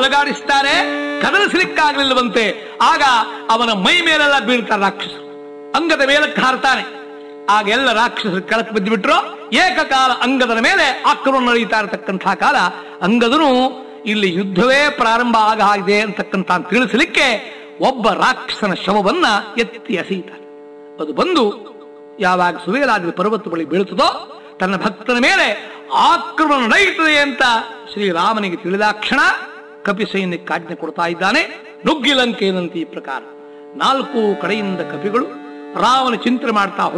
ಅಲುಗಾಡಿಸ್ತಾರೆ ಕದಲಿಸಲಿಕ್ಕಾಗಲಿಲ್ಲವಂತೆ ಆಗ ಅವನ ಮೈ ಮೇಲೆಲ್ಲ ಬೀಳ್ತಾರೆ ರಾಕ್ಷಸರು ಅಂಗದ ಮೇಲಕ್ಕೆ ಹಾರ್ತಾನೆ ಆಗ ಎಲ್ಲ ರಾಕ್ಷಸರು ಕೆಳಕ್ಕೆ ಬಿದ್ದು ಬಿಟ್ರು ಏಕಕಾಲ ಅಂಗದನ ಮೇಲೆ ಆಕ್ರಮಣ ನಡೀತಾ ಇರತಕ್ಕಂತಹ ಕಾಲ ಅಂಗದನು ಇಲ್ಲಿ ಯುದ್ಧವೇ ಪ್ರಾರಂಭ ಆಗ ಆಗಿದೆ ಅಂತಕ್ಕಂಥ ತಿಳಿಸಲಿಕ್ಕೆ ಒಬ್ಬ ರಾಕ್ಷಸನ ಶವವನ್ನ ಎತ್ತಿ ಎಸೆಯುತ್ತಾನೆ ಅದು ಬಂದು ಯಾವಾಗ ಸುವೇಲಾದಿ ಪರ್ವತ ಬಳಿ ಬೀಳುತ್ತದೋ ತನ್ನ ಭಕ್ತನ ಮೇಲೆ ಆಕ್ರಮಣ ನಡೆಯುತ್ತದೆ ಅಂತ ಶ್ರೀರಾಮನಿಗೆ ತಿಳಿದಾಕ್ಷಣ ಕಪಿ ಸೈನ್ಯಕ್ಕೆ ಆಜ್ಞೆ ಕೊಡ್ತಾ ಇದ್ದಾನೆ ನುಗ್ಗಿಲಂಕೇನಂತ ಈ ಪ್ರಕಾರ ನಾಲ್ಕು ಕಡೆಯಿಂದ ಕಪಿಗಳು ರಾಮನ ಚಿಂತನೆ ಮಾಡ್ತಾ